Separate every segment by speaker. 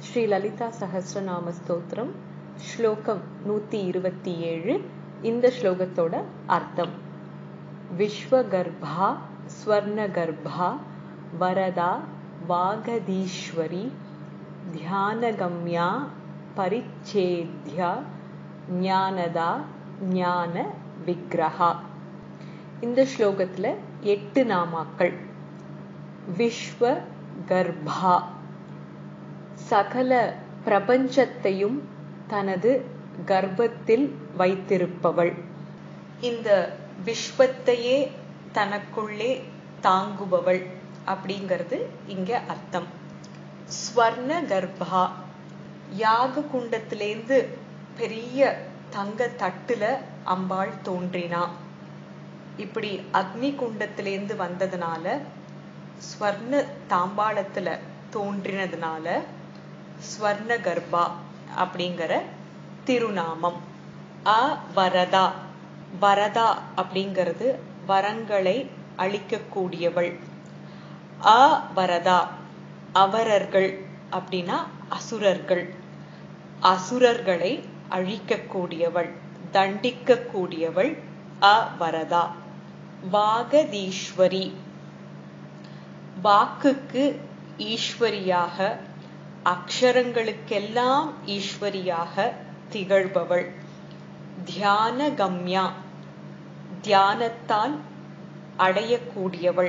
Speaker 1: ஸ்ரீ லலிதா சஹஸ்ரநாம ஸ்தோத்திரம் ஸ்லோகம் நூத்தி இருபத்தி ஏழு இந்த ஸ்லோகத்தோட அர்த்தம் விஸ்வகர்பா ஸ்வர்ணகர்பா வரதா வாகதீஸ்வரி தியானகம்யா பரிச்சேத்யா ஞானதா ஞான விக்கிரகா இந்த ஸ்லோகத்துல எட்டு நாமாக்கள் விஸ்வ கர்ப்பா சகல பிரபஞ்சத்தையும் தனது கர்ப்பத்தில் வைத்திருப்பவள் இந்த விஸ்வத்தையே தனக்குள்ளே தாங்குபவள் அப்படிங்கிறது இங்க அர்த்தம் ஸ்வர்ண கர்ப்பா யாக குண்டத்திலேந்து பெரிய தங்க தட்டுல அம்பாள் தோன்றினா இப்படி அக்னி குண்டத்திலேந்து வந்ததுனால ஸ்வர்ண தாம்பாளத்துல தோன்றினதுனால ஸ்வர்ண கர்ப்பா அப்படிங்கிற திருநாமம் அ வரதா வரதா அப்படிங்கிறது வரங்களை அளிக்கக்கூடியவள் அ வரதா அவரர்கள் அப்படின்னா அசுரர்கள் அசுரர்களை அழிக்கக்கூடியவள் தண்டிக்கக்கூடியவள் அ வரதா வாகதீஸ்வரி வாக்குக்கு ஈஸ்வரியாக அக்ஷரங்களுக்கெல்லாம் ஈஸ்வரியாக திகழ்பவள் தியான கம்யா தியானத்தால் அடையக்கூடியவள்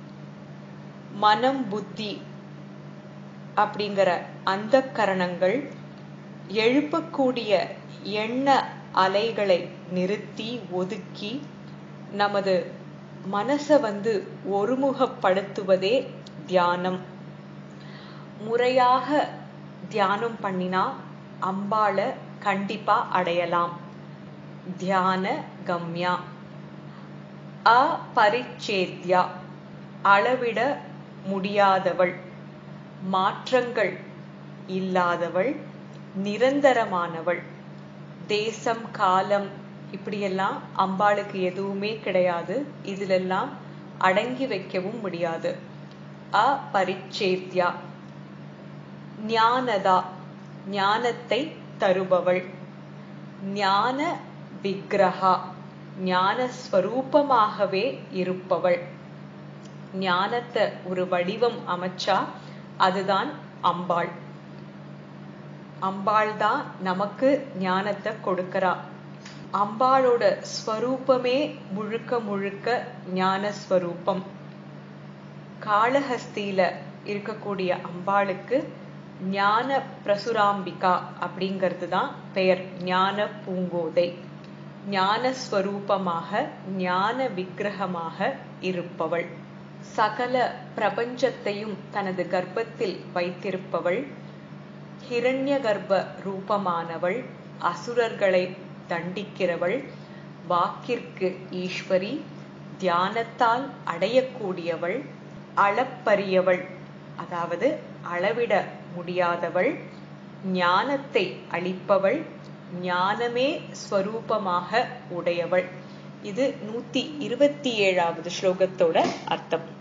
Speaker 1: மனம் புத்தி அப்படிங்கிற அந்த கரணங்கள் எழுப்பக்கூடிய எண்ண அலைகளை நிறுத்தி ஒதுக்கி நமது மனசை வந்து ஒருமுகப்படுத்துவதே தியானம் முறையாக தியானம் பண்ணினா அம்பாளை கண்டிப்பா அடையலாம் தியான கம்யா அபரிச்சேத்யா அளவிட முடியாதவள் மாற்றங்கள் இல்லாதவள் நிரந்தரமானவள் தேசம் காலம் இப்படியெல்லாம் அம்பாளுக்கு எதுவுமே கிடையாது இதிலெல்லாம் அடங்கி வைக்கவும் முடியாது அபரிச்சேத்யா ஞானதா ஞானத்தை தருபவள் ஞான விக்கிரகா ஞான ஸ்வரூபமாகவே இருப்பவள் ஞானத்தை ஒரு வடிவம் அமைச்சா அதுதான் அம்பாள் அம்பாள் தான் நமக்கு ஞானத்தை கொடுக்கறா அம்பாளோட ஸ்வரூபமே முழுக்க முழுக்க ஞான ஸ்வரூபம் காளஹஸ்தியில இருக்கக்கூடிய அம்பாளுக்கு ஞான பிரசுராம்பிகா அப்படிங்கிறது தான் பெயர் ஞான பூங்கோதை ஞான ஸ்வரூபமாக ஞான விக்கிரகமாக இருப்பவள் சகல பிரபஞ்சத்தையும் தனது கர்ப்பத்தில் வைத்திருப்பவள் ஹிரண்ய கர்ப்ப ரூபமானவள் அசுரர்களை தண்டிக்கிறவள் வாக்கிற்கு ஈஸ்வரி தியானத்தால் அடையக்கூடியவள் அளப்பரியவள் அதாவது அளவிட முடியாதவள் ஞானத்தை அளிப்பவள் ஞானமே ஸ்வரூபமாக உடையவள் இது நூத்தி இருபத்தி ஏழாவது ஸ்லோகத்தோட அர்த்தம்